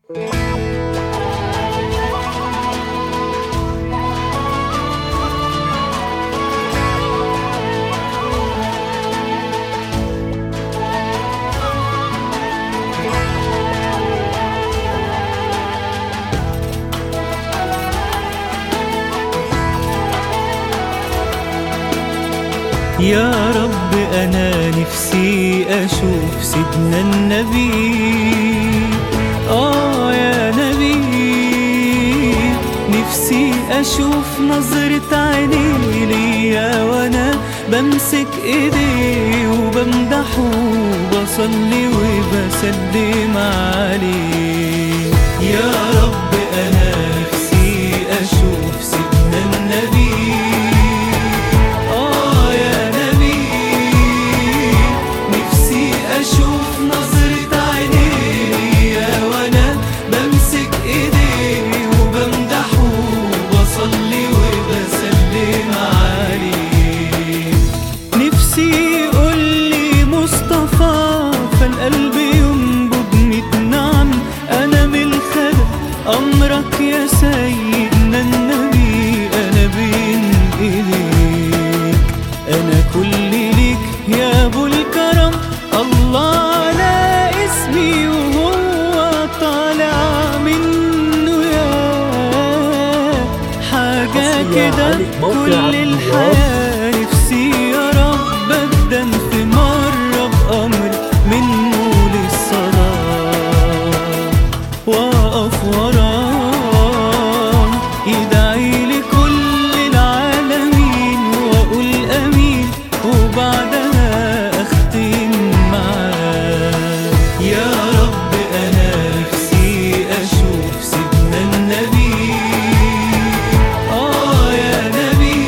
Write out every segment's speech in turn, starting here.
يا رب أنا نفسي أشوف سيدنا النبي آه يا نبي نفسي أشوف نظرة عيني ليا وأنا بمسك إيديه وبمدحه وبصلي وبسلم عليه يا رب أنا نفسي أشوف سيدنا النبي آه يا نبي نفسي أشوف نظرة عينيه وأنا بمسك إيديه وبمدحه وبصلي وبسلم عليه نفسي يقول لي مصطفى فالقلب ينبض ميت نعم أنا من الخلق أمرك يا سيدنا النبي أنا بين إيديك أنا كل ليك يا أبو الكرم الله على اسمي وهو طالع منه يا حاجة حصري كده على موقع كل عبد الحياة نفسي يا رب أبدأ في مرة بأمر منه للصلاة وأقف وراه يدعي لكل العالمين وأقول أمين وبعدها أختم معاه يا رب أنا نفسي أشوف سيدنا النبي آه يا نبي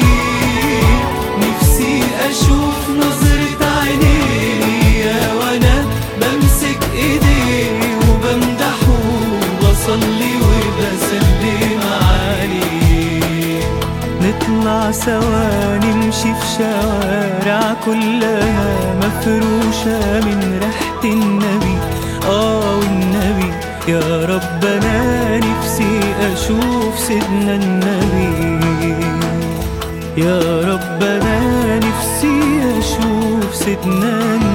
نفسي أشوف نظرة عينيه وأنا بمسك إيديه وبمدحه وبصلي وبسلم عليه نطلع سوا نمشي في شوارع كلها مفروشة من ريحة النبي آه والنبي يا رب أنا نفسي أشوف سيدنا النبي يا رب أنا نفسي أشوف سيدنا النبي